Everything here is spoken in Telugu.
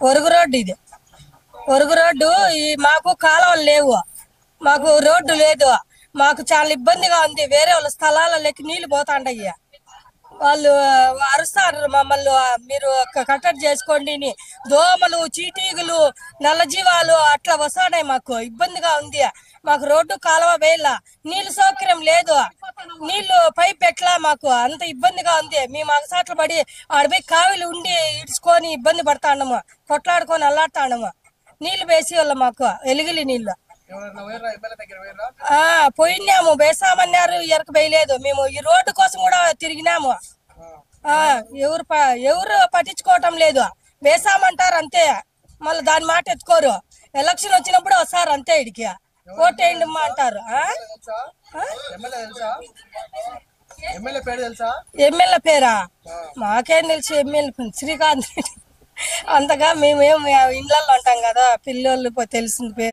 ఒరుగు రోడ్డు ఇది ఒరుగు రోడ్డు ఈ మాకు కాలువలు లేవు మాకు రోడ్డు లేదు మాకు చాలా ఇబ్బందిగా ఉంది వేరే వాళ్ళ స్థలాలలోకి నీళ్లు పోతాండయ్య వాళ్ళు అరుస్తారు మమ్మల్ని మీరు క- కట్టడి చేసుకోండి అని. దోమలు చీటీగులు నల్లజీవాలు అట్లా వస్తాడాయి మాకు ఇబ్బందిగా ఉంది మాకు రోడ్డు కాలువ వేయాల నీళ్ళు సౌకర్యం లేదు నీళ్లు పైప్ ఎట్లా మాకు అంత ఇబ్బందిగా ఉంది మేము అగసాట్లు పడి ఆడపోయి కావిలు ఉండి ఇడ్చుకొని ఇబ్బంది పడతాండము కొట్లాడుకొని అల్లాడుతాండము నీళ్లు వేసి వాళ్ళ మాకు ఎలిగిలి నీళ్లు ఎవరైనా వేయరా ఎమ్మెల్యే దగ్గర వేయరా ఆ పోయినాము వేసామన్నారు ఎరక వేయలేదు మేము ఈ రోడ్డు కోసం కూడా తిరిగినాము ఆ ఎవరు ప- ఎవరు పట్టించుకోవటం లేదు వేసామంటారు అంతే మళ్ళీ దాని మాట ఎత్తుకోరు ఎలక్షన్ వచ్చినప్పుడు వస్తారు అంతే ఇడికి ఓటేయండి అమ్మా అంటారు ఆ? తెలుసా ఎమ్మెల్యే తెలుసా ఎమ్మెల్యే పేరు తెలుసా ఎమ్మెల్యే పేరా మాకేం తెలుసు ఎమ్మెల్యే శ్రీకాంత్ రెడ్డి అంతగా మేమేం ఇళ్ళల్లో ఉంటాం కదా పిల్లోళ్ళు తెలిసింది పేరు